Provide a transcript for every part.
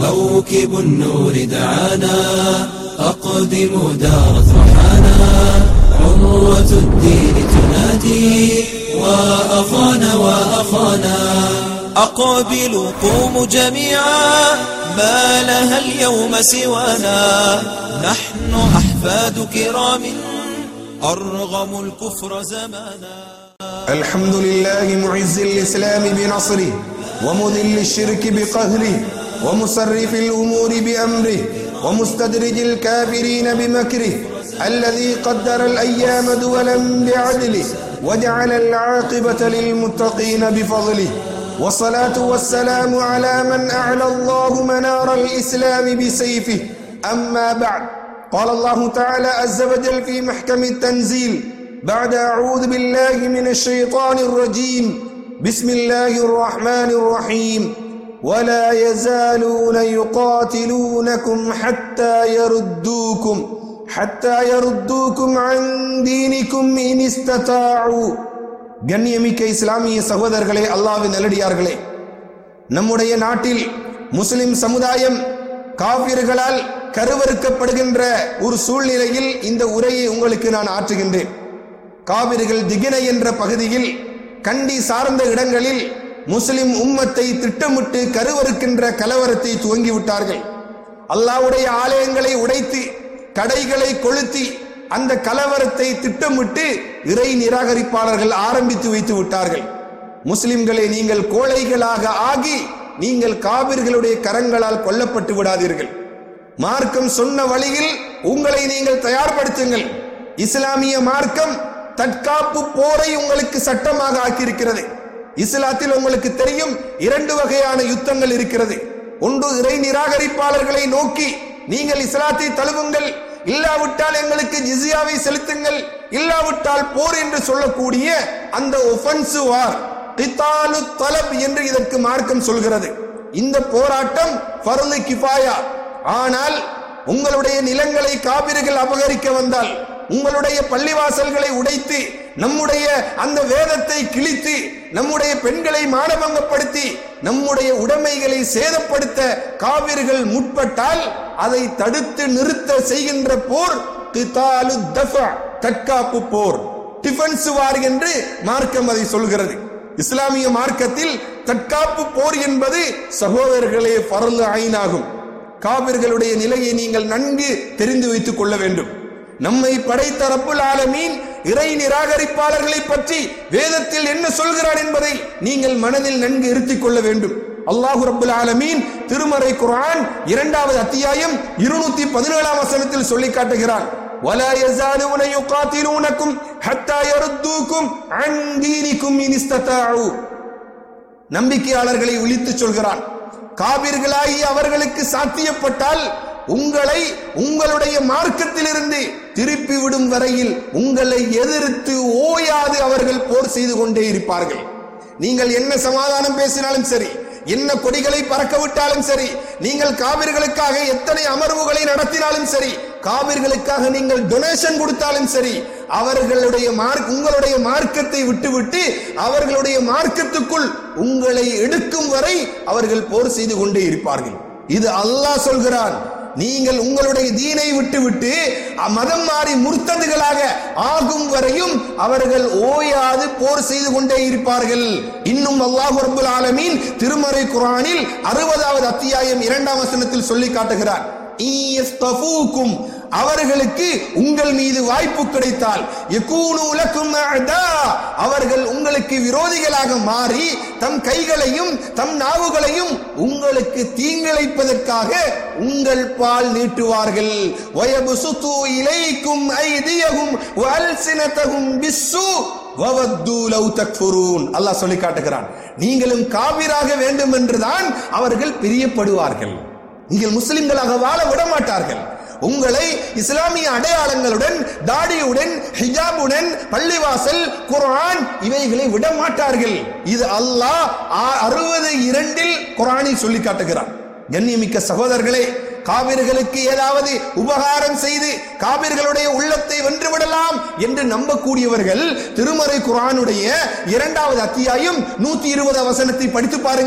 موكب النور دعانا أقدموا دار فرحانا عروة الدين تنادي وأخانا وأخانا أقبلوا قوموا جميعا ما لها اليوم سوانا نحن أحفاد كرام أرغموا الكفر زمانا الحمد لله معز الإسلام بنصره ومذل الشرك بقهره ومصرف الأمور بأمره ومستدرج الكافرين بمكره الذي قدر الأيام دولا بعدله وجعل العاقبة للمتقين بفضله والصلاة والسلام على من أعلى الله منار الإسلام بسيفه أما بعد قال الله تعالى عز وجل في محكم التنزيل بعد أعوذ بالله من الشيطان الرجيم بسم الله الرحمن الرحيم ولا يزالون يقاتلونكم حتى يردوكم حتى يردوكم عن دينكم إن استطاعوا கண்ணியமிக்க இஸ்லாமிய சகோதரர்களே அல்லாவின் நல்லடியார்களே நம்முடைய நாட்டில் முஸ்லிம் சமுதாயம் காவிர்களால் கருவறுக்கப்படுகின்ற ஒரு சூழ்நிலையில் இந்த உரையை உங்களுக்கு நான் ஆற்றுகின்றேன் காவிர்கள் திகினை என்ற பகுதியில் கண்டி சார்ந்த இடங்களில் முஸ்லிம் உம்மத்தை திட்டமிட்டு கருவறுக்கின்ற கலவரத்தை துவங்கிவிட்டார்கள் அல்லாவுடைய ஆலயங்களை உடைத்து கடைகளை கொளுத்தி அந்த கலவரத்தை திட்டமிட்டு இறை நிராகரிப்பாளர்கள் ஆரம்பித்து வைத்து விட்டார்கள் முஸ்லிம்களை நீங்கள் கோழைகளாக ஆகி நீங்கள் காவிர்களுடைய கரங்களால் கொல்லப்பட்டு விடாதீர்கள் மார்க்கம் சொன்ன வழியில் உங்களை நீங்கள் தயார்படுத்துங்கள் இஸ்லாமிய மார்க்கம் தற்காப்பு போரை உங்களுக்கு சட்டமாக ஆக்கியிருக்கிறது இஸ்லாத்தில் உங்களுக்கு தெரியும் இரண்டு வகையான யுத்தங்கள் இருக்கிறது ஒன்று இறை நிராகரிப்பாளர்களை நோக்கி நீங்கள் இஸ்லாத்தை தழுவுங்கள் இல்லாவிட்டால் எங்களுக்கு ஜிசியாவை செலுத்துங்கள் இல்லாவிட்டால் போர் என்று சொல்லக்கூடிய அந்த ஒஃபென்சிவ் வார் கித்தாலு தலப் என்று இதற்கு மார்க்கம் சொல்கிறது இந்த போராட்டம் ஃபர்லு கிஃபாயா ஆனால் உங்களுடைய நிலங்களை காபிர்கள் அபகரிக்க வந்தால் உங்களுடைய பள்ளிவாசல்களை உடைத்து நம்முடைய அந்த வேதத்தை கிழித்து நம்முடைய பெண்களை மானபங்கப்படுத்தி நம்முடைய உடைமைகளை சேதப்படுத்த காவிர்கள் முற்பட்டால் அதை தடுத்து நிறுத்த செய்கின்ற போர் கிதாலு தஃபா தற்காப்பு போர் டிஃபென்ஸ் வார் என்று மார்க்கம் அதை சொல்கிறது இஸ்லாமிய மார்க்கத்தில் தற்காப்பு போர் என்பது சகோதரர்களே பரல் ஐனாகும் காவிர்களுடைய நிலையை நீங்கள் நன்கு தெரிந்து வைத்துக் கொள்ள வேண்டும் நம்மை படைத்த ரப்புல் ஆலமீன் இறை நிராகரிப்பாளர்களை பற்றி வேதத்தில் என்ன சொல்கிறான் என்பதை நீங்கள் மனதில் நன்கு இருத்திக் கொள்ள வேண்டும் அல்லாஹு ரப்புல் ஆலமீன் திருமறை குர்ஆன் இரண்டாவது அத்தியாயம் இருநூத்தி பதினேழாம் வசனத்தில் சொல்லி காட்டுகிறான் ولا يزالون يقاتلونكم حتى يردوكم عن دينكم إن استطاعوا நம்பிக்கையாளர்களை விழித்து சொல்கிறான் காபிர்களாகி அவர்களுக்கு சாத்தியப்பட்டால் உங்களை உங்களுடைய மார்க்கத்திலிருந்து திருப்பி விடும் வரையில் உங்களை எதிர்த்து ஓயாது அவர்கள் போர் செய்து கொண்டே இருப்பார்கள் நீங்கள் என்ன சமாதானம் பேசினாலும் சரி என்ன கொடிகளை பறக்க விட்டாலும் சரி நீங்கள் காவிர்களுக்காக எத்தனை அமர்வுகளை நடத்தினாலும் சரி காவிர்களுக்காக நீங்கள் டொனேஷன் கொடுத்தாலும் சரி அவர்களுடைய மார்க் உங்களுடைய மார்க்கத்தை விட்டுவிட்டு அவர்களுடைய மார்க்கத்துக்குள் உங்களை எடுக்கும் வரை அவர்கள் போர் செய்து கொண்டே இருப்பார்கள் இது அல்லாஹ் சொல்கிறான் நீங்கள் உங்களுடைய தீனை விட்டுவிட்டு மதம் மாறி முர்த்ததுகளாக ஆகும் வரையும் அவர்கள் ஓயாது போர் செய்து கொண்டே இருப்பார்கள் இன்னும் அல்லாஹு ரபுல் ஆலமீன் திருமறை குரானில் அறுபதாவது அத்தியாயம் இரண்டாம் வசனத்தில் சொல்லி காட்டுகிறார் அவர்களுக்கு உங்கள் மீது வாய்ப்பு கிடைத்தால் அவர்கள் உங்களுக்கு விரோதிகளாக மாறி தம் கைகளையும் தம் நாவுகளையும் உங்களுக்கு தீங்கிழைப்பதற்காக உங்கள் பால் நீட்டுவார்கள் வயபுசுத்து இலைக்கும் ஐதியகும் வல்சினத்தகும் பிஸ்ஸு அல்லாஹ் சொல்லி காட்டுகிறான் நீங்களும் காவிராக வேண்டும் என்றுதான் அவர்கள் பிரியப்படுவார்கள் நீங்கள் முஸ்லிம்களாக வாழ விட மாட்டார்கள் உங்களை இஸ்லாமிய அடையாளங்களுடன் தாடியுடன் ஹிஜாபுடன் பள்ளிவாசல் குரான் இவைகளை விட மாட்டார்கள் இது அல்லாஹ் அறுபது இரண்டில் குரானில் சொல்லி காட்டுகிறான் கண்ணியமிக்க சகோதரர்களே காவிர்களுக்கு ஏதாவது உபகாரம் செய்து காவிர்களுடைய உள்ளத்தை வென்றுவிடலாம் என்று நம்பக்கூடியவர்கள் திருமறை குரானுடைய இரண்டாவது அத்தியாயம் நூத்தி இருபது வசனத்தை படித்து பாருங்கள்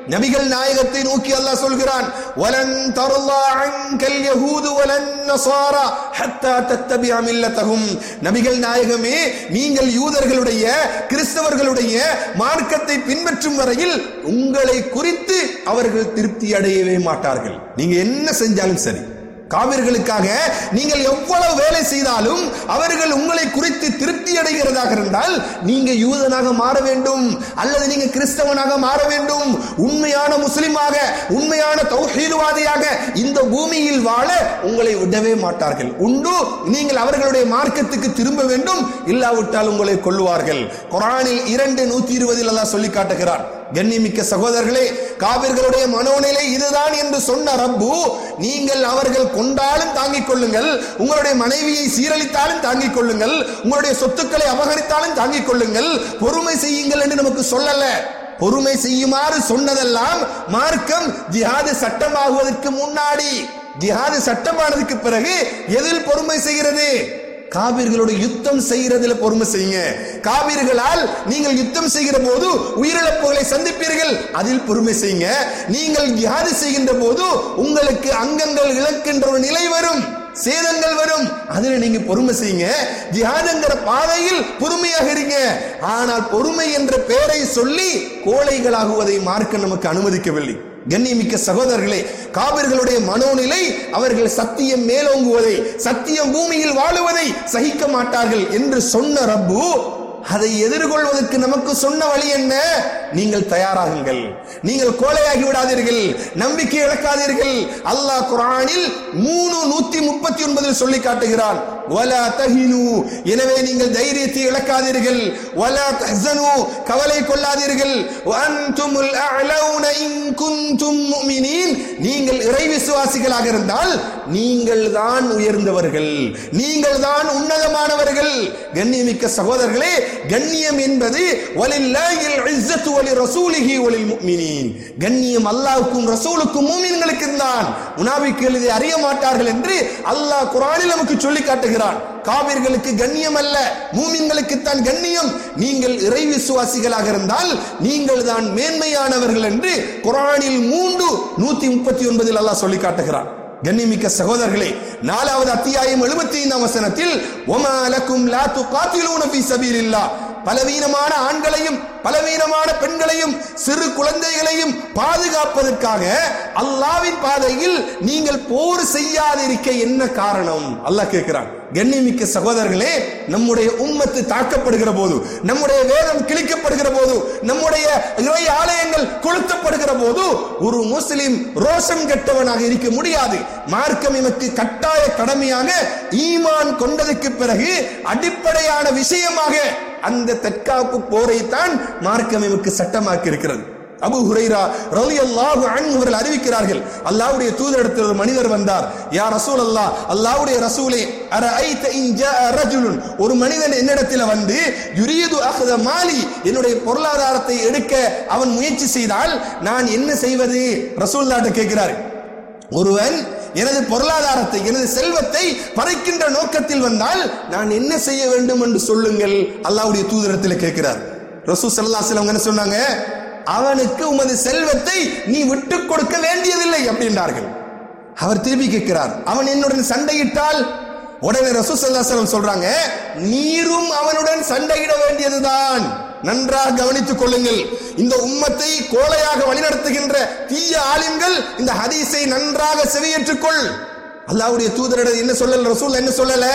நபிகள் நாயகத்தை நோக்கி அல்லாஹ் சொல்கிறான் வலன் தர்லா அன்கல் யஹூது வலன் நஸாரா ஹத்தா தத்தபிஅ மில்லத்தஹும் நபிகள் நாயகமே நீங்கள் யூதர்களுடைய கிறிஸ்தவர்களுடைய மார்க்கத்தை பின்பற்றும் வரையில் உங்களை குறித்து அவர்கள் திருப்தி அடையவே மாட்டார்கள் நீங்க என்ன செஞ்சாலும் சரி காவிர்களுக்காக நீங்கள் எவ்வளவு வேலை செய்தாலும் அவர்கள் உங்களை குறித்து திருப்தி அடைகிறதாக இருந்தால் நீங்க யூதனாக மாற வேண்டும் அல்லது நீங்க கிறிஸ்தவனாக மாற வேண்டும் உண்மையான முஸ்லிமாக உண்மையான தௌஹீதுவாதியாக இந்த பூமியில் வாழ உங்களை விடவே மாட்டார்கள் உண்டு நீங்கள் அவர்களுடைய மார்க்கத்துக்கு திரும்ப வேண்டும் இல்லாவிட்டால் உங்களை கொல்லுவார்கள் குரானில் இரண்டு நூத்தி இருபதில் அல்லாஹ் சொல்லி காட்டுகிறான் கண்ணிமிக்க சகோதரர்களே காவிர்களுடைய மனோநிலை இதுதான் என்று சொன்ன ரப்பு நீங்கள் அவர்கள் கொண்டாலும் தாங்கிக் கொள்ளுங்கள் உங்களுடைய மனைவியை சீரழித்தாலும் தாங்கிக் கொள்ளுங்கள் உங்களுடைய சொத்துக்களை அபகரித்தாலும் தாங்கிக் கொள்ளுங்கள் பொறுமை செய்யுங்கள் என்று நமக்கு சொல்லல பொறுமை செய்யுமாறு சொன்னதெல்லாம் மார்க்கம் ஜிஹாது சட்டமாகுவதற்கு முன்னாடி ஜிஹாது சட்டமானதுக்கு பிறகு எதில் பொறுமை செய்கிறது காவிர்களோட யுத்தம் செய்யறதுல பொறுமை செய்யுங்க காவிர்களால் நீங்கள் யுத்தம் செய்கிற போது உயிரிழப்புகளை சந்திப்பீர்கள் அதில் பொறுமை செய்யுங்க நீங்கள் ஜிஹாது செய்கின்ற போது உங்களுக்கு அங்கங்கள் இழக்கின்ற ஒரு நிலை வரும் சேதங்கள் வரும் அதுல நீங்க பொறுமை செய்யுங்க ஜிஹாதுங்கிற பாதையில் பொறுமையாக இருங்க ஆனால் பொறுமை என்ற பெயரை சொல்லி கோழைகளாகுவதை மார்க்க நமக்கு அனுமதிக்கவில்லை கண்ணியமிக்க சகோதரர்களே காவிர்களுடைய மனோநிலை அவர்கள் சத்தியம் மேலோங்குவதை சத்தியம் பூமியில் வாழுவதை சகிக்க மாட்டார்கள் என்று சொன்ன ரப்பு அதை எதிர்கொள்வதற்கு நமக்கு சொன்ன வழி என்ன நீங்கள் தயாராகுங்கள் நீங்கள் கோழையாகி விடாதீர்கள் நம்பிக்கை இழக்காதீர்கள் அல்லாஹ் குரானில் மூணு நூத்தி முப்பத்தி ஒன்பதில் சொல்லி காட்டுகிறான் வலா தஹினு எனவே நீங்கள் தைரியத்தை இழக்காதீர்கள் வலா தஹ்சனு கவலை கொள்ளாதீர்கள் வஅன்துமுல் அஅலவுன இன் குன்தும் முஃமினீன் நீங்கள் இறை விசுவாசிகளாக இருந்தால் நீங்கள் தான் உயர்ந்தவர்கள் நீங்கள் தான் உன்னதமானவர்கள் கண்ணியமிக்க சகோதரர்களே கண்ணியம் என்பது வலில்லாஹில் இஸ்ஸத்து வலி ரசூலிஹி வலில் முஃமினீன் கண்ணியம் அல்லாஹ்வுக்கும் ரசூலுக்கும் மூமின்களுக்கு தான் முனாபிக்குகள் இதை அறிய மாட்டார்கள் என்று அல்லாஹ் குர்ஆனில் நமக்கு சொல்லி காட்டுகிறான் காவிர்களுக்கு கண்ணியம் அல்ல மூமின்களுக்கு தான் கண்ணியம் நீங்கள் இறை விசுவாசிகளாக இருந்தால் நீங்கள் தான் மேன்மையானவர்கள் என்று குர்ஆனில் மூன்று நூத்தி முப்பத்தி ஒன்பதில் அல்லாஹ் சொல்லி காட்டுகிறான் கண்ணிமிக்க சகோதரர்களே நாலாவது அத்தியாயம் எழுபத்தி ஐந்தாம் வசனத்தில் ஒமா லக்கும் லா துகாத்திலூன ஃபீ சபீலில்லாஹ் பலவீனமான ஆண்களையும் பலவீனமான பெண்களையும் சிறு குழந்தைகளையும் பாதுகாப்பதற்காக அல்லாவின் பாதையில் நீங்கள் போர் செய்யாதிருக்க என்ன காரணம் அல்லாஹ் கேட்கிறான் கண்ணிமிக்க சகோதரர்களே நம்முடைய உம்மத்து தாக்கப்படுகிற போது நம்முடைய வேதம் கிழிக்கப்படுகிற போது நம்முடைய இறை ஆலயங்கள் கொளுத்தப்படுகிற போது ஒரு முஸ்லிம் ரோஷம் கெட்டவனாக இருக்க முடியாது மார்க்கம் எமக்கு கட்டாய கடமையாக ஈமான் கொண்டதுக்கு பிறகு அடிப்படையான விஷயமாக அந்த தற்காப்பு போரை தான் மார்க்கம் எமக்கு சட்டமாக்கி இருக்கிறது அபு ஹுரைரா ரலியல்லாஹு அன்ஹு அவர்கள் அறிவிக்கிறார்கள் அல்லாஹ்வுடைய தூதரிடத்தில் ஒரு மனிதர் வந்தார் யா ரசூல் அல்லாஹ் அல்லாஹ்வுடைய ரசூலே அரஐத இன் ஜாஅ ரஜுலுன் ஒரு மனிதன் என்னிடத்தில் வந்து யுரீது அஹ்த மாலி என்னுடைய பொருளாதாரத்தை எடுக்க அவன் முயற்சி செய்தால் நான் என்ன செய்வது ரசூல்லாட்ட கேட்கிறார் ஒருவன் எனது பொருளாதாரத்தை எனது செல்வத்தை பறிக்கின்ற நோக்கத்தில் வந்தால் நான் என்ன செய்ய வேண்டும் என்று சொல்லுங்கள் அல்லாஹ்வுடைய தூதரத்தில் கேட்கிறார் ரசூ ஸல்லல்லாஹு அலைஹி வஸல்லம் என்ன சொன்னாங்க அவனுக்கு உமது செல்வத்தை நீ விட்டுக் கொடுக்க வேண்டியதில்லை அப்படின்றார்கள் அவர் திருப்பி கேட்கிறார் அவன் என்னுடன் சண்டையிட்டால் உடனே ரசூ ஸல்லல்லாஹு அலைஹி வஸல்லம் சொல்றாங்க நீரும் அவனுடன் சண்டையிட வேண்டியதுதான் நன்றாக கவனித்துக் கொள்ளுங்கள் இந்த உம்மத்தை கோழையாக வழிநடத்துகின்ற தீய ஆலிம்கள் இந்த ஹதீஸை நன்றாக செவியேற்றுக்கொள் அல்லாஹ்வுடைய தூதரிடம் என்ன சொல்லல ரசூல் என்ன சொல்லல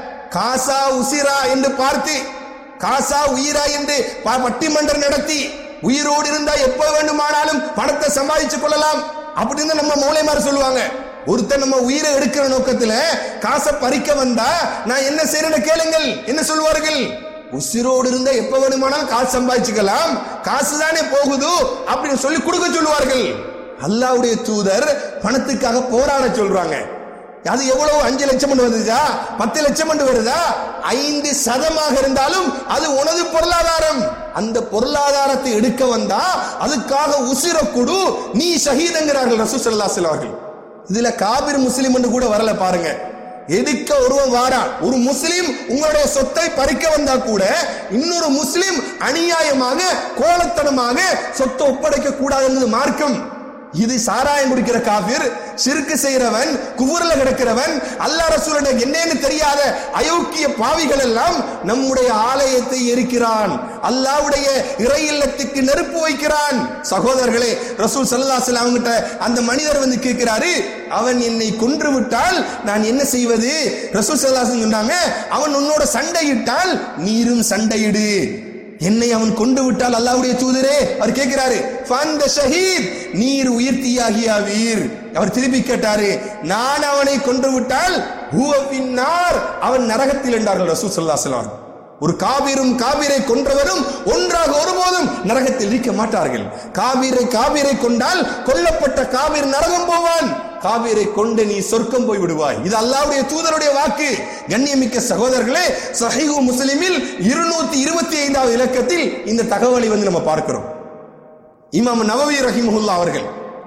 காசா உசிரா என்று பார்த்து காசா உயிரா என்று ப- பட்டிமன்றம் நடத்தி உயிரோடு இருந்தா எப்ப வேண்டுமானாலும் பணத்தை சம்பாதிச்சுக் கொள்ளலாம் அப்படின்னு நம்ம மூளைமார் சொல்லுவாங்க ஒருத்தன் நம்ம உயிரை எடுக்கிற நோக்கத்துல காசை பறிக்க வந்தா நான் என்ன செய்யறேன்னு கேளுங்கள் என்ன சொல்வார்கள் உசிரோடு இருந்தா எப்ப வேணுமானாலும் காசு சம்பாதிச்சுக்கலாம் காசு தானே போகுது அப்படின்னு சொல்லி கொடுக்க சொல்லுவார்கள் அல்லாஹ்வுடைய தூதர் பணத்துக்காக போராட சொல்றாங்க அது எவ்வளவு அஞ்சு லட்சம் வந்துச்சா பத்து லட்சம் வருதா ஐந்து சதமாக இருந்தாலும் அது உனது பொருளாதாரம் அந்த பொருளாதாரத்தை எடுக்க வந்தா அதுக்காக உசிர கொடு நீ ஷஹீதுங்கிறார்கள் ரசூசல்லா அவர்கள் இதுல காபிர் முஸ்லிம் என்று கூட வரல பாருங்க எதுக்க ஒருவன் வாரா ஒரு முஸ்லிம் உங்களுடைய சொத்தை பறிக்க வந்தா கூட இன்னொரு முஸ்லிம் அநியாயமாக கோலத்தனமாக சொத்தை ஒப்படைக்க கூடாது என்பது மார்க்கம் இது சாராயம் குடிக்கிற காபிர் சிறுக்கு செய்கிறவன் குபுரில் கிடக்கிறவன் அல்லா ரசூலுடைய என்னன்னு தெரியாத அயோக்கிய பாவிகள் எல்லாம் நம்முடைய ஆலயத்தை எரிக்கிறான் அல்லாவுடைய இறை இல்லத்துக்கு நெருப்பு வைக்கிறான் சகோதரர்களே ரசூல் சல்லாசல் அவங்கிட்ட அந்த மனிதர் வந்து கேட்கிறாரு அவன் என்னை கொன்று விட்டால் நான் என்ன செய்வது ரசூல் சல்லாசன் சொன்னாங்க அவன் உன்னோட சண்டையிட்டால் நீரும் சண்டையிடு என்னை அவன் கொண்டு விட்டால் அல்லாவுடைய தூதரே அவர் கேட்கிறாரு ஃபந்த ஷஹீத் நீர் உயிர்த்தியாகியாவீர் அவர் திருப்பி கேட்டாரு நான் அவனை கொண்டு விட்டால் ஹுவ பின்னார் அவன் நரகத்தில் என்றார்கள் ரசூல் ஸல்லல்லாஹு அலைஹி வஸல்லம் ஒரு காபீரும் காபீரை கொன்றவரும் ஒன்றாக ஒருபோதும் நரகத்தில் இருக்க மாட்டார்கள் காபீரை காபீரை கொண்டால் கொல்லப்பட்ட காபீர் நரகம் போவான் காபீரை கொண்டு நீ சொர்க்கம் போய் விடுவாய் இது அல்லாஹ்வுடைய தூதருடைய வாக்கு கண்ணியமிக்க சகோதரர்களே சஹீஹு முஸ்லிமில் இருநூத்தி இருபத்தி ஐந்தாவது இலக்கத்தில் இந்த தகவலை வந்து நம்ம பார்க்கிறோம் இமாம் நவவி ரஹிமஹுல்லா அவர்கள்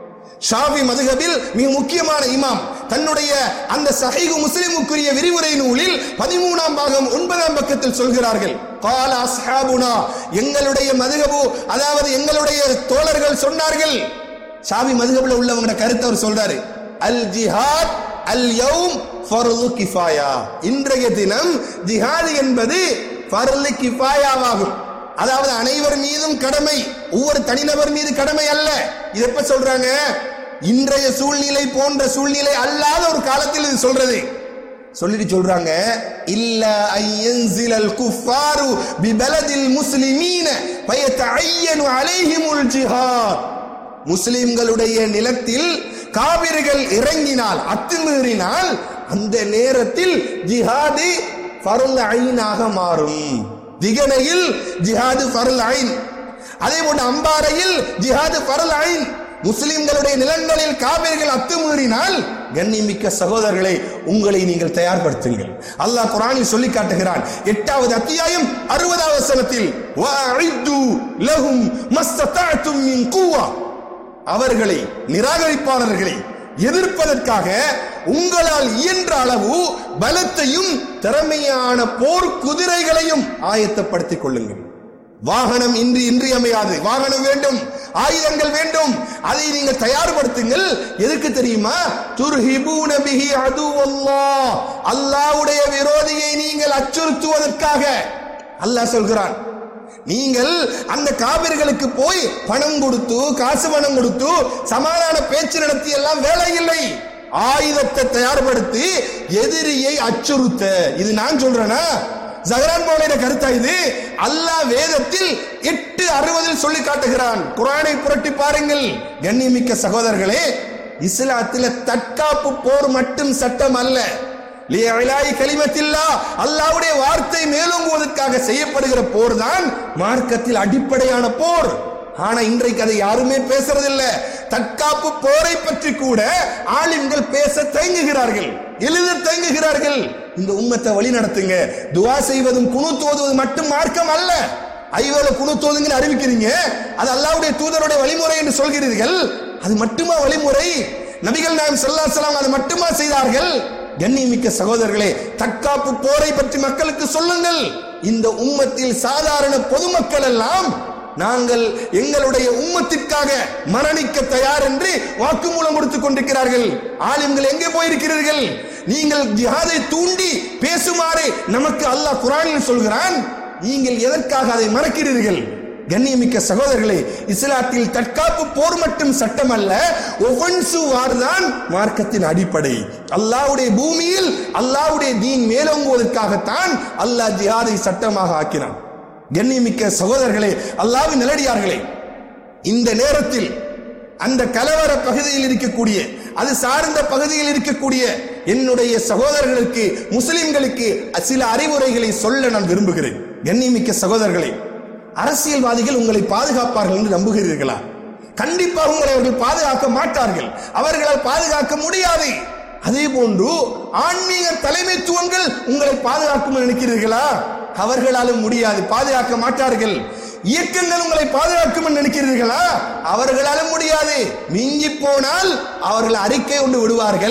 ஷாஃபி மதுஹபில் மிக முக்கியமான இமாம் தன்னுடைய அந்த சஹீஹு முஸ்லிமுக்குரிய விரிவுரை நூலில் பதிமூணாம் பாகம் ஒன்பதாம் பக்கத்தில் சொல்கிறார்கள் கால அஸ்ஹாபுனா எங்களுடைய மதுகபு அதாவது எங்களுடைய தோழர்கள் சொன்னார்கள் ஷாஃபி மதுகபுல உள்ளவங்க கருத்தை அவர் சொல்றாரு அல் ஜிஹாத் அல் யௌம் ஃபர்லு கிஃபாயா இன்றைய தினம் ஜிஹாது என்பது ஃபர்லு கிஃபாயாவாகும் அதாவது அனைவர் மீதும் கடமை ஒவ்வொரு தனிநபர் மீது கடமை அல்ல இது எப்ப சொல்றாங்க இன்றைய சூழ்நிலை போன்ற சூழ்நிலை அல்லாத ஒரு காலத்தில் இது சொல்றது சொல்லிட்டு சொல்றாங்க இல்ல ஐயன்சிலல் குஃபாரு பிபலதில் முஸ்லிமீன பயத்தஐயனு அலைஹிமுல் ஜிஹாத் முஸ்லிம்களுடைய நிலத்தில் காவிர்கள் இறங்கினால் அத்துமீறினால் அந்த நேரத்தில் ஜிஹாது ஃபருல் ஐனாக மாறும் திகனையில் ஜிஹாது ஃபருல் ஐன் அதே போன்று அம்பாறையில் ஜிஹாது ஃபருல் ஐன் முஸ்லிம்களுடைய நிலங்களில் காவிர்கள் அத்துமீறினால் கண்ணிமிக்க சகோதரர்களை உங்களை நீங்கள் தயார்படுத்துங்கள் அல்லாஹ் குரானில் சொல்லி காட்டுகிறான் எட்டாவது அத்தியாயம் அறுபதாவது வசனத்தில் வஅஇத்து லஹும் மஸ்ததஅதும் மின் குவா அவர்களை நிராகரிப்பாளர்களை எதிர்ப்பதற்காக உங்களால் இயன்ற அளவு பலத்தையும் திறமையான போர் குதிரைகளையும் ஆயத்தப்படுத்திக் கொள்ளுங்கள் வாகனம் இன்றி இன்றியமையாது வாகனம் வேண்டும் ஆயுதங்கள் வேண்டும் அதை நீங்கள் தயார்படுத்துங்கள் எதுக்கு தெரியுமா துர்ஹிபூன பிஹி அதுவல்லாஹ் அல்லாஹ்வுடைய விரோதியை நீங்கள் அச்சுறுத்துவதற்காக அல்லாஹ் சொல்கிறான் நீங்கள் அந்த காவிர்களுக்கு போய் பணம் கொடுத்து காசு பணம் கொடுத்து சமாதான பேச்சு நடத்தி எல்லாம் வேலை இல்லை ஆயுதத்தை தயார்படுத்தி எதிரியை அச்சுறுத்த இது நான் சொல்றேனா ஜஹரான் மௌலையோட கருத்தா இது அல்லாஹ் வேதத்தில் எட்டு அறுபதில் சொல்லி காட்டுகிறான் குரானை புரட்டி பாருங்கள் கண்ணியமிக்க சகோதரர்களே இஸ்லாத்தில தற்காப்பு போர் மட்டும் சட்டம் அல்ல லியலாய் கலிமத்தில்லா அல்லாஹ்வுடைய வார்த்தை மேலோங்குவதற்காக செய்யப்படுகிற போர் தான் மார்க்கத்தில் அடிப்படையான போர் ஆனா இன்றைக்கு அதை யாருமே பேசுறதில்ல தற்காப்பு போரை பற்றி கூட ஆலிம்கள் பேச தயங்குகிறார்கள் எழுத தயங்குகிறார்கள் இந்த உம்மத்தை வழி நடத்துங்க துவா செய்வதும் குணு மட்டும் மார்க்கம் அல்ல ஐவேல குணு தோதுங்கன்னு அறிவிக்கிறீங்க அது அல்லாஹ்வுடைய தூதருடைய வழிமுறை என்று சொல்கிறீர்கள் அது மட்டுமா வழிமுறை நபிகள் நாயம் ஸல்லல்லாஹு அது மட்டுமா செய்தார்கள் கண்ணியமிக்க சகோதரர்களே தற்காப்பு போரை பற்றி மக்களுக்கு சொல்லுங்கள் இந்த உம்மத்தில் சாதாரண பொதுமக்கள் எல்லாம் நாங்கள் எங்களுடைய உம்மத்திற்காக மரணிக்க தயார் என்று வாக்குமூலம் கொடுத்துக் கொண்டிருக்கிறார்கள் ஆலிம்கள் எங்கே போயிருக்கிறீர்கள் நீங்கள் ஜிஹாதை தூண்டி பேசுமாறு நமக்கு அல்லாஹ் குரானில் சொல்கிறான் நீங்கள் எதற்காக அதை மறக்கிறீர்கள் கண்ணியமிக்க சகோதரர்களே இஸ்லாத்தில் தற்காப்பு போர் மட்டும் சட்டம் அல்ல ஒவ்வொன்சு வார்தான் மார்க்கத்தின் அடிப்படை அல்லாஹ்வுடைய பூமியில் அல்லாஹ்வுடைய தீன் மேலோங்குவதற்காகத்தான் அல்லாஹ் ஜிஹாதை சட்டமாக ஆக்கினான் கண்ணியமிக்க சகோதரர்களே அல்லாஹ்வின் நிலடியார்களே இந்த நேரத்தில் அந்த கலவர பகுதியில் இருக்கக்கூடிய அது சார்ந்த பகுதியில் இருக்கக்கூடிய என்னுடைய சகோதரர்களுக்கு முஸ்லிம்களுக்கு சில அறிவுரைகளை சொல்ல நான் விரும்புகிறேன் கண்ணியமிக்க சகோதரர்களே அரசியல்வாதிகள் உங்களை பாதுகாப்பார்கள் என்று நம்புகிறீர்களா கண்டிப்பாக உங்களை அவர்கள் பாதுகாக்க மாட்டார்கள் அவர்களால் பாதுகாக்க முடியாது அதே போன்று ஆன்மீக தலைமைத்துவங்கள் உங்களை பாதுகாக்கும் நினைக்கிறீர்களா அவர்களாலும் முடியாது பாதுகாக்க மாட்டார்கள் இயக்கங்கள் உங்களை பாதுகாக்கும் என்று நினைக்கிறீர்களா அவர்களாலும் முடியாது மிஞ்சி போனால் அவர்கள் அறிக்கை கொண்டு விடுவார்கள்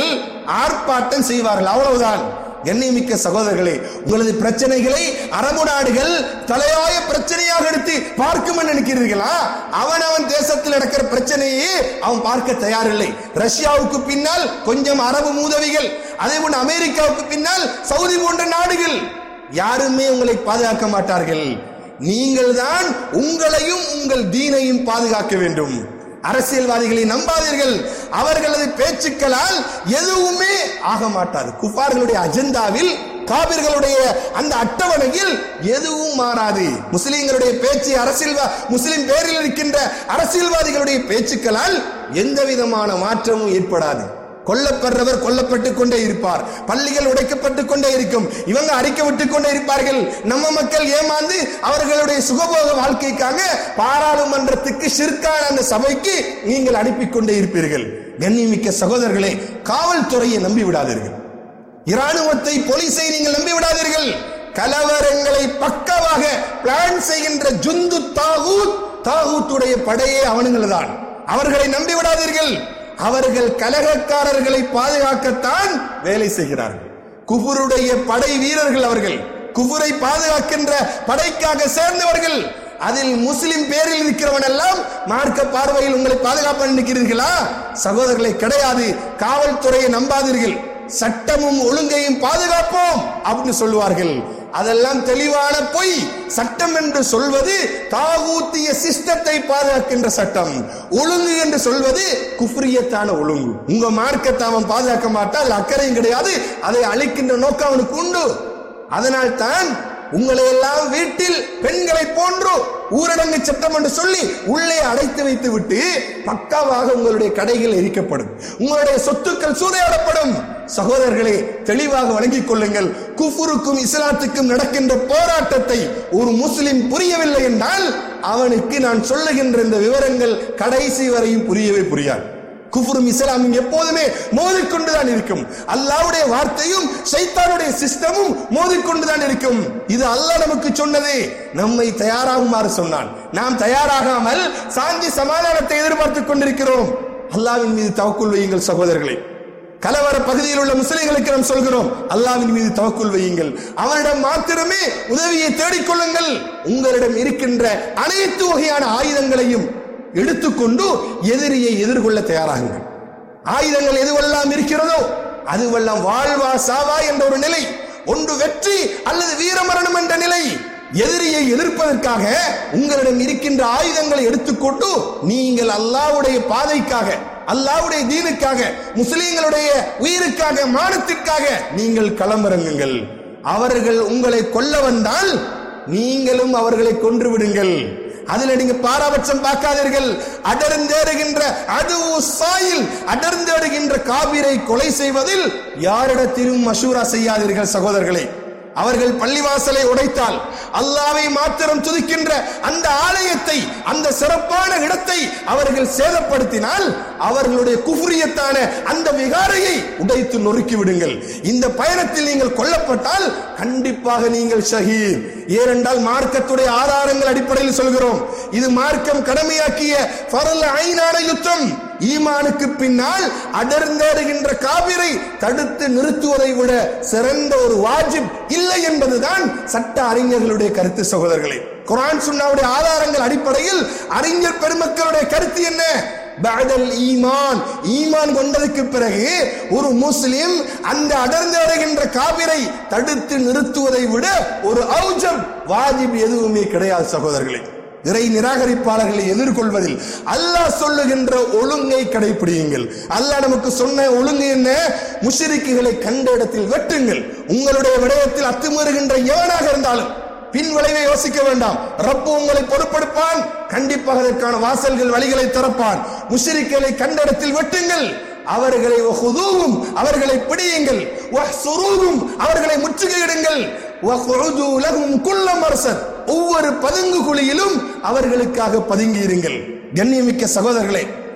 ஆர்ப்பாட்டம் செய்வார்கள் அவ்வளவுதான் எண்ணெய்மிக்க சகோதரர்களே உங்களது பிரச்சனைகளை அரபு நாடுகள் தலையாய பிரச்சனையாக எடுத்து பார்க்கும் என்று நினைக்கிறீர்களா அவன் அவன் தேசத்தில் நடக்கிற பிரச்சனையே அவன் பார்க்க தயாரில்லை ரஷ்யாவுக்கு பின்னால் கொஞ்சம் அரபு மூதவிகள் அதே போன்று அமெரிக்காவுக்கு பின்னால் சவுதி போன்ற நாடுகள் யாருமே உங்களை பாதுகாக்க மாட்டார்கள் நீங்கள் தான் உங்களையும் உங்கள் தீனையும் பாதுகாக்க வேண்டும் அரசியல்வாதிகளை நம்பாதீர்கள் அவர்களது பேச்சுக்களால் எதுவுமே ஆக மாட்டாது குஃபார்களுடைய அஜெண்டாவில் காபிர்களுடைய அந்த அட்டவணையில் எதுவும் மாறாது முஸ்லிம்களுடைய பேச்சு அரசியல்வா முஸ்லிம் பேரில் இருக்கின்ற அரசியல்வாதிகளுடைய பேச்சுக்களால் எந்த விதமான மாற்றமும் ஏற்படாது கொல்லப்படுறவர் கொல்லப்பட்டுக் கொண்டே இருப்பார் பள்ளிகள் உடைக்கப்பட்டுக் கொண்டே இருக்கும் இவங்க அறிக்கை விட்டுக் கொண்டே இருப்பார்கள் நம்ம மக்கள் ஏமாந்து அவர்களுடைய சுகபோக வாழ்க்கைக்காக பாராளுமன்றத்துக்கு ஷிர்கான அந்த சபைக்கு நீங்கள் அனுப்பி கொண்டே இருப்பீர்கள் கண்ணியமிக்க சகோதரர்களே காவல்துறையை நம்பி விடாதீர்கள் இராணுவத்தை போலீஸை நீங்கள் நம்பி விடாதீர்கள் கலவரங்களை பக்கவாக பிளான் செய்கின்ற ஜுந்து தாகூத் தாகூத்துடைய படையே அவனுங்கள்தான் அவர்களை நம்பி விடாதீர்கள் அவர்கள் கலகக்காரர்களை பாதுகாக்கத்தான் வேலை செய்கிறார்கள் குபுருடைய படை வீரர்கள் அவர்கள் குபுரை பாதுகாக்கின்ற படைக்காக சேர்ந்தவர்கள் அதில் முஸ்லிம் பேரில் இருக்கிறவன் எல்லாம் மார்க்க பார்வையில் உங்களை பாதுகாப்பு நினைக்கிறீர்களா சகோதரர்களை கிடையாது காவல்துறையை நம்பாதீர்கள் சட்டமும் ஒழுங்கையும் பாதுகாப்போம் அப்படின்னு சொல்லுவார்கள் அதெல்லாம் தெளிவான பொய் சட்டம் என்று சொல்வது தாகூத்திய சிஸ்டத்தை பாதுகாக்கின்ற சட்டம் ஒழுங்கு என்று சொல்வது குஃப்ரியத்தான ஒழுங்கு உங்க மார்க்கத்தை அவன் பாதுகாக்க மாட்டால் அக்கறையும் கிடையாது அதை அழிக்கின்ற நோக்கம் அவனுக்கு உண்டு அதனால் தான் உங்களை எல்லாம் வீட்டில் பெண்களை போன்று ஊரடங்கு சட்டம் என்று சொல்லி உள்ளே அடைத்து வைத்து விட்டு பக்காவாக உங்களுடைய கடைகள் எரிக்கப்படும் உங்களுடைய சொத்துக்கள் சூறையாடப்படும் சகோதரர்களே தெளிவாக வழங்கிக் கொள்ளுங்கள் குஃபுருக்கும் இஸ்லாத்துக்கும் நடக்கின்ற போராட்டத்தை ஒரு முஸ்லிம் புரியவில்லை என்றால் அவனுக்கு நான் சொல்லுகின்ற இந்த விவரங்கள் கடைசி வரையும் புரியவே புரியாது குஃபுரும் இஸ்லாமும் எப்போதுமே மோதிக்கொண்டுதான் இருக்கும் அல்லாவுடைய வார்த்தையும் சைத்தானுடைய சிஸ்டமும் மோதிக்கொண்டுதான் இருக்கும் இது அல்லாஹ் நமக்கு சொன்னதே நம்மை தயாராகுமாறு சொன்னான் நாம் தயாராகாமல் சாந்தி சமாதானத்தை எதிர்பார்த்துக் கொண்டிருக்கிறோம் அல்லாவின் மீது தவக்குள் வையுங்கள் சகோதரர்களே கலவர பகுதியில் உள்ள முஸ்லிம்களுக்கு நாம் சொல்கிறோம் அல்லாவின் மீது தவக்குள் வையுங்கள் அவனிடம் மாத்திரமே உதவியை தேடிக்கொள்ளுங்கள் உங்களிடம் இருக்கின்ற அனைத்து வகையான ஆயுதங்களையும் எடுத்துக்கொண்டு எதிரியை எதிர்கொள்ள தயாராகுங்கள் ஆயுதங்கள் எதுவெல்லாம் இருக்கிறதோ அதுவெல்லாம் வாழ்வா சாவா என்ற ஒரு நிலை ஒன்று வெற்றி அல்லது வீரமரணம் என்ற நிலை எதிரியை எதிர்ப்பதற்காக உங்களிடம் இருக்கின்ற ஆயுதங்களை எடுத்துக்கொண்டு நீங்கள் அல்லாவுடைய பாதைக்காக அல்லாவுடைய தீனுக்காக முஸ்லிம்களுடைய உயிருக்காக மானத்திற்காக நீங்கள் களமிறங்குங்கள் அவர்கள் உங்களை கொல்ல வந்தால் நீங்களும் அவர்களை கொன்று விடுங்கள் அதுல நீங்க பாராபட்சம் பார்க்காதீர்கள் அடர்ந்தேறுகின்ற அது சாயில் அடர்ந்தேறுகின்ற காபிரை கொலை செய்வதில் யாரிடத்திலும் மசூரா செய்யாதீர்கள் சகோதரர்களே அவர்கள் பள்ளிவாசலை உடைத்தால் அல்லாவை மாத்திரம் துதிக்கின்ற அந்த ஆலயத்தை அந்த சிறப்பான இடத்தை அவர்கள் சேதப்படுத்தினால் அவர்களுடைய குஃபுரியத்தான அந்த விகாரையை உடைத்து நொறுக்கி விடுங்கள் இந்த பயணத்தில் நீங்கள் கொல்லப்பட்டால் கண்டிப்பாக நீங்கள் ஷஹீர் ஏனென்றால் மார்க்கத்துடைய ஆதாரங்கள் அடிப்படையில் சொல்கிறோம் இது மார்க்கம் கடமையாக்கிய ஃபரல் ஐனான யுத்தம் ஈமானுக்கு பின்னால் அடர்ந்தேறுகின்ற காவிரை தடுத்து நிறுத்துவதை விட சிறந்த ஒரு வாஜிப் இல்லை என்பதுதான் சட்ட அறிஞர்களுடைய கருத்து சகோதரர்களே குரான் சுன்னாவுடைய ஆதாரங்கள் அடிப்படையில் அறிஞர் பெருமக்களுடைய கருத்து என்ன பஅதல் ஈமான் ஈமான் கொண்டதுக்கு பிறகு ஒரு முஸ்லிம் அந்த அடர்ந்தேறுகின்ற காவிரை தடுத்து நிறுத்துவதை விட ஒரு ஔஜப் வாஜிப் எதுவுமே கிடையாது சகோதரர்களே இறை நிராகரிப்பாளர்களை எதிர்கொள்வதில் அல்லாஹ் சொல்லுகின்ற ஒழுங்கை கடைபிடியுங்கள் அல்லாஹ் நமக்கு சொன்ன ஒழுங்கு என்ன முஷரிக்குகளை கண்ட இடத்தில் வெட்டுங்கள் உங்களுடைய விடயத்தில் அத்துமீறுகின்ற எவனாக இருந்தாலும் பின் விளைவை யோசிக்க வேண்டாம் ரப்பு உங்களை பொறுப்படுப்பான் கண்டிப்பாக அதற்கான வாசல்கள் வழிகளை திறப்பான் முஷரிக்களை கண்ட இடத்தில் வெட்டுங்கள் அவர்களை ஹுதூவும் அவர்களை பிடியுங்கள் வஹ்சுரூவும் அவர்களை முற்றுகையிடுங்கள் வஹ்உது லஹும் குல்ல மர்சத் ஒவ்வொரு பதுங்கு குழியிலும் அவர்களுக்காக பதுங்கி இருங்கள் கண்ணியமிக்க சகோதரர்களே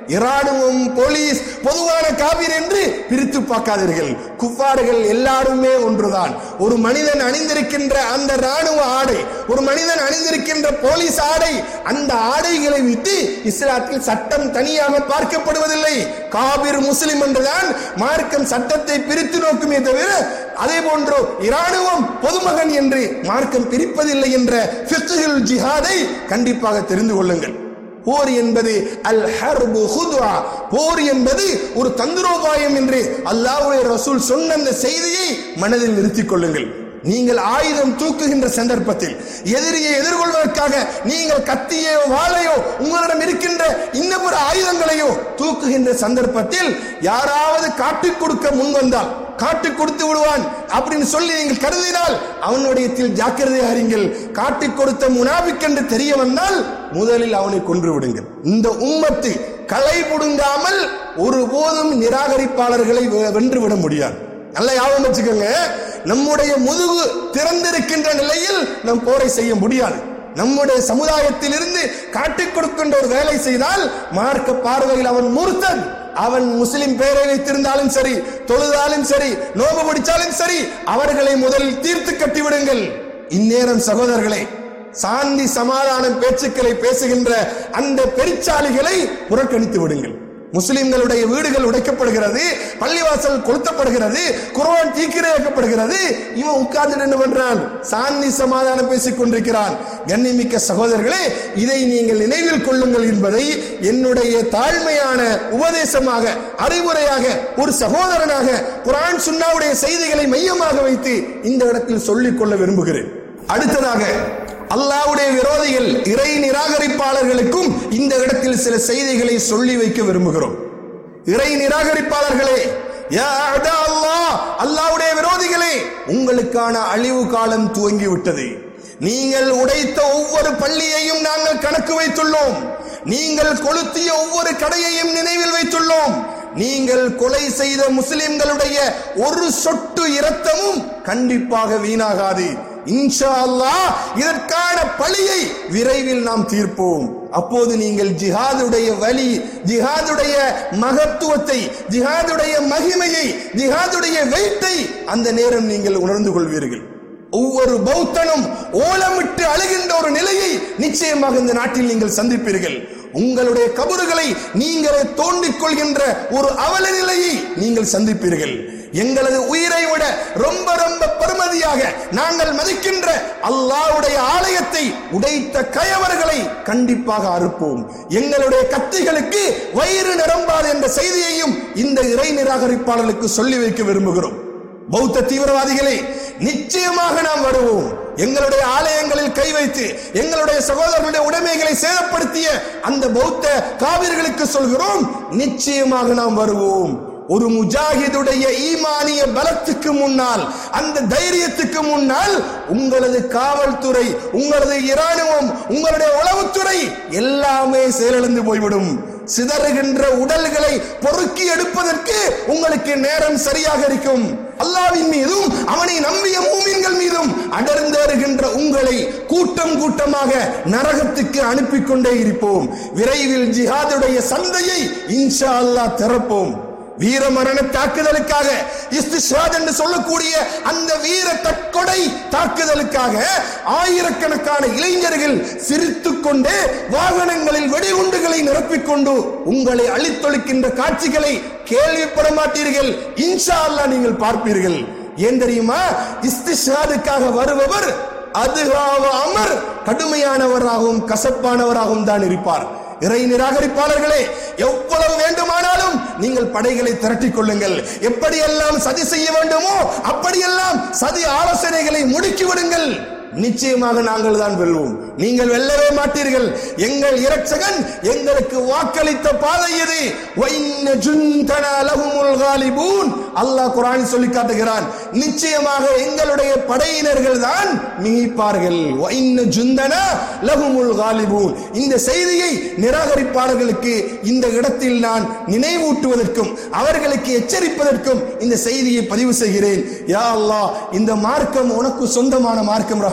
இராணுவம் போலீஸ் பொதுவான காவிர் என்று பிரித்து பார்க்காதீர்கள் குஃபார்கள் எல்லாருமே ஒன்றுதான் ஒரு மனிதன் அணிந்திருக்கின்ற அந்த ராணுவ ஆடை ஒரு மனிதன் அணிந்திருக்கின்ற போலீஸ் ஆடை அந்த ஆடைகளை விட்டு இஸ்லாத்தில் சட்டம் தனியாக பார்க்கப்படுவதில்லை காபிர் முஸ்லிம் என்றுதான் மார்க்கம் சட்டத்தை பிரித்து நோக்குமே தவிர அதே போன்று இராணுவம் பொதுமகன் என்று மார்க்கம் பிரிப்பதில்லை என்ற ஃபிக்ஹுல் ஜிஹாதை கண்டிப்பாக தெரிந்து கொள்ளுங்கள் போர் என்பது அல் ஹர்பு ஹுதுவா போர் என்பது ஒரு தந்திரோபாயம் என்று அல்லாஹ்வுடைய ரசூல் சொன்ன அந்த செய்தியை மனதில் நிறுத்திக் கொள்ளுங்கள் நீங்கள் ஆயுதம் தூக்குகின்ற சந்தர்ப்பத்தில் எதிரியை எதிர்கொள்வதற்காக நீங்கள் கத்தியோ வாளையோ உங்களிடம் இருக்கின்ற இன்னும் ஒரு ஆயுதங்களையோ தூக்குகின்ற சந்தர்ப்பத்தில் யாராவது காட்டிக் கொடுக்க முன் வந்தால் காட்டு கொடுத்து விடுவான் அப்படின்னு சொல்லி நீங்கள் கருதினால் அவனுடையத்தில் ஜாக்கிரதை அறிங்கள் காட்டிக் கொடுத்த முனாபிக் என்று தெரிய வந்தால் முதலில் அவனை கொன்று விடுங்கள் இந்த உம்மத்து களை புடுங்காமல் ஒருபோதும் நிராகரிப்பாளர்களை வெ- வென்று விட முடியாது நல்ல ஞாபகம் வச்சுக்கோங்க நம்முடைய முதுகு திறந்திருக்கின்ற நிலையில் நம் போரை செய்ய முடியாது நம்முடைய சமுதாயத்தில் இருந்து காட்டிக் கொடுக்கின்ற ஒரு வேலை செய்தால் மார்க்க பார்வையில் அவன் மூர்த்தன் அவன் முஸ்லிம் பெயரை வைத்திருந்தாலும் சரி தொழுதாலும் சரி நோம்பு பிடிச்சாலும் சரி அவர்களை முதலில் தீர்த்து கட்டி விடுங்கள் இந்நேரம் சகோதரர்களே சாந்தி சமாதானம் பேச்சுக்களை பேசுகின்ற அந்த பெருச்சாலிகளை புறக்கணித்து விடுங்கள் முஸ்லிம்களுடைய வீடுகள் உடைக்கப்படுகிறது பள்ளிவாசல் கொளுத்தப்படுகிறது குர்ஆன் தீக்கிரையாக்கப்படுகிறது இவன் உட்கார்ந்து என்ன பண்றான் சாந்தி சமாதானம் பேசிக் கொண்டிருக்கிறான் கண்ணிமிக்க சகோதரர்களே இதை நீங்கள் நினைவில் கொள்ளுங்கள் என்பதை என்னுடைய தாழ்மையான உபதேசமாக அறிவுரையாக ஒரு சகோதரனாக குர்ஆன் சுன்னாவுடைய செய்திகளை மையமாக வைத்து இந்த இடத்தில் சொல்லிக் கொள்ள விரும்புகிறேன் அடுத்ததாக அல்லாஹ்வுடைய விரோதிகள் இறை நிராகரிப்பாளர்களுக்கும் இந்த இடத்தில் சில செய்திகளை சொல்லி வைக்க விரும்புகிறோம் இறை நிராகரிப்பாளர்களே யா அஅதா அல்லாஹ் அல்லாஹ்வுடைய விரோதிகளே உங்களுக்கான அழிவு காலம் துவங்கி விட்டது நீங்கள் உடைத்த ஒவ்வொரு பள்ளியையும் நாங்கள் கணக்கு வைத்துள்ளோம் நீங்கள் கொளுத்திய ஒவ்வொரு கடையையும் நினைவில் வைத்துள்ளோம் நீங்கள் கொலை செய்த முஸ்லிம்களுடைய ஒரு சொட்டு இரத்தமும் கண்டிப்பாக வீணாகாது இன்ஷா அல்லாஹ் இதற்கான பழியை விரைவில் நாம் தீர்ப்போம் அப்போது நீங்கள் ஜிஹாதுடைய வலி ஜிஹாதுடைய மகத்துவத்தை ஜிஹாதுடைய மகிமையை ஜிஹாதுடைய வெயிட்டை அந்த நேரம் நீங்கள் உணர்ந்து கொள்வீர்கள் ஒவ்வொரு பௌத்தனும் ஓலமிட்டு அழுகின்ற ஒரு நிலையை நிச்சயமாக இந்த நாட்டில் நீங்கள் சந்திப்பீர்கள் உங்களுடைய கபறுகளை நீங்களே தோண்டிக் கொள்கின்ற ஒரு அவல நிலையை நீங்கள் சந்திப்பீர்கள் எங்களது உயிரை விட ரொம்ப ரொம்ப பெருமதியாக நாங்கள் மதிக்கின்ற அல்லாஹ்வுடைய ஆலயத்தை உடைத்த கயவர்களை கண்டிப்பாக அறுப்போம் எங்களுடைய கத்திகளுக்கு வயிறு நிரம்பாது என்ற செய்தியையும் இந்த இறை நிராகரிப்பாளர்களுக்கு சொல்லி வைக்க விரும்புகிறோம் பௌத்த தீவிரவாதிகளே நிச்சயமாக நாம் வருவோம் எங்களுடைய ஆலயங்களில் கை வைத்து எங்களுடைய சகோதரர்களுடைய உடைமைகளை சேதப்படுத்திய அந்த பௌத்த காவிர்களுக்கு சொல்கிறோம் நிச்சயமாக நாம் வருவோம் ஒரு முஜாஹிதுடைய ஈமானிய பலத்துக்கு முன்னால் அந்த தைரியத்துக்கு முன்னால் உங்களது காவல்துறை உங்களது இராணுவம் உங்களுடைய உளவுத்துறை எல்லாமே செயலிழந்து போய்விடும் சிதறுகின்ற உடல்களை பொறுக்கி எடுப்பதற்கு உங்களுக்கு நேரம் சரியாக இருக்கும் அல்லாவின் மீதும் அவனை நம்பிய மூமின்கள் மீதும் அடர்ந்தேறுகின்ற உங்களை கூட்டம் கூட்டமாக நரகத்துக்கு அனுப்பிக் கொண்டே இருப்போம் விரைவில் ஜிஹாதுடைய சந்தையை இன்ஷா அல்லாஹ் திறப்போம் வீர மரண தாக்குதலுக்காக இஸ்திஷாத் என்று சொல்லக்கூடிய அந்த வீர தற்கொலை தாக்குதலுக்காக ஆயிரக்கணக்கான இளைஞர்கள் சிரித்துக் கொண்டு வாகனங்களில் வெடிகுண்டுகளை நிரப்பிக்கொண்டு உங்களை அழித்தொழிக்கின்ற காட்சிகளை கேள்விப்பட மாட்டீர்கள் இன்ஷா அல்லாஹ் நீங்கள் பார்ப்பீர்கள் ஏன் தெரியுமா இஸ்திஷாதுக்காக வருபவர் அதுகாவ அமர் கடுமையானவராகவும் கசப்பானவராகவும் தான் இருப்பார் இறை நிராகரிப்பாளர்களே எவ்வளவு வேண்டுமானாலும் நீங்கள் படைகளை திரட்டிக் கொள்ளுங்கள் எப்படியெல்லாம் சதி செய்ய வேண்டுமோ அப்படியெல்லாம் சதி ஆலோசனைகளை முடுக்கி விடுங்கள் நிச்சயமாக நாங்கள் தான் வெல்வோம் நீங்கள் வெல்லவே மாட்டீர்கள் எங்கள் இரட்சகன் எங்களுக்கு வாக்களித்த பாதை இது வைன்ன ஜுந்தனா லஹுமுல் காலிபூன் அல்லாஹ் குர்ஆனில் சொல்லி காட்டுகிறான் நிச்சயமாக எங்களுடைய படையினர்கள் தான் மிகிப்பார்கள் வைன்ன ஜுந்தனா லஹுமுல் காலிபூன் இந்த செய்தியை நிராகரிப்பாளர்களுக்கு இந்த இடத்தில் நான் நினைவூட்டுவதற்கும் அவர்களுக்கு எச்சரிப்பதற்கும் இந்த செய்தியை பதிவு செய்கிறேன் யா அல்லாஹ் இந்த மார்க்கம் உனக்கு சொந்தமான மார்க்கம் ரஹ்மான்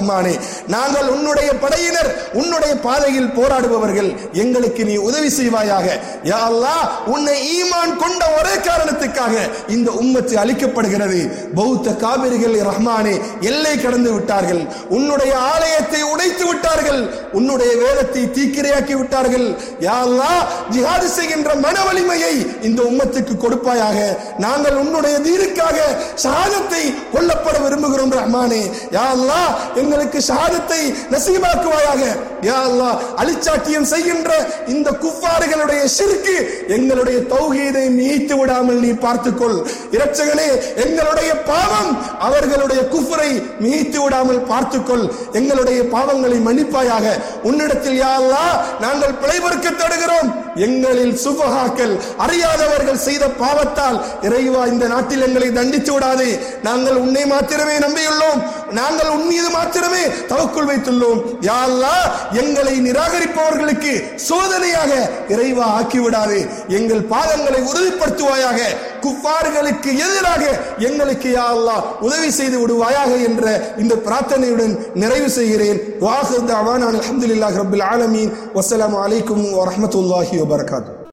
ரஹ்மானே நாங்கள் உன்னுடைய படையினர் உன்னுடைய பாதையில் போராடுபவர்கள் எங்களுக்கு நீ உதவி செய்வாயாக யா அல்லாஹ் உன்னை ஈமான் கொண்ட ஒரே காரணத்துக்காக இந்த உம்மத்து அளிக்கப்படுகிறது பௌத்த காவிரிகள் ரஹ்மானே எல்லை கடந்து விட்டார்கள் உன்னுடைய ஆலயத்தை உடைத்து விட்டார்கள் உன்னுடைய வேதத்தை தீக்கிரையாக்கி விட்டார்கள் யா அல்லாஹ் ஜிஹாது செய்கின்ற மன வலிமையை இந்த உம்மத்துக்கு கொடுப்பாயாக நாங்கள் உன்னுடைய தீனுக்காக ஷஹாதத்தை கொல்லப்பட விரும்புகிறோம் ரஹ்மானே யா அல்லாஹ் எங்களுக்கு ஷஹாதத்தை நசீபாக்குவாயாக யா அல்லாஹ் அலிச்சாட்டியம் செய்கின்ற இந்த குஃபாறுகளுடைய ஷிர்க்கு எங்களுடைய தௌஹீதை மீய்த்து விடாமல் நீ பார்த்துக்கொள் இரட்சகனே எங்களுடைய பாவம் அவர்களுடைய குஃபரை மீய்த்து விடாமல் பார்த்துக்கொள் எங்களுடைய பாவங்களை மன்னிப்பாயாக உன்னிடத்தில் யா அல்லாஹ் நாங்கள் பிழை பொறுக்க தடுகிறோம் எங்களில் சுபஹாக்கள் அறியாதவர்கள் செய்த பாவத்தால் இறைவா இந்த நாட்டில் எங்களை தண்டித்து விடாதே நாங்கள் உன்னை மாத்திரமே நம்பியுள்ளோம் நாங்கள் உன் மீது மாத்திரமே தவக்குள் வைத்துள்ளோம் யா அல்லாஹ் எங்களை நிராகரிப்பவர்களுக்கு சோதனையாக இறைவா ஆக்கி விடாதே எங்கள் பாதங்களை உறுதிப்படுத்துவாயாக குஃபார்களுக்கு எதிராக எங்களுக்கு யா அல்லாஹ் உதவி செய்து விடுவாயாக என்ற இந்த பிரார்த்தனையுடன் நிறைவு செய்கிறேன் வாஹு தாவான் அல்ஹம்துலில்லாஹி ரப்பில் ஆலமீன் வஸ்ஸலாமு அலைக்கும் வரஹ்மத்துல்லாஹி வபரகாத்துஹு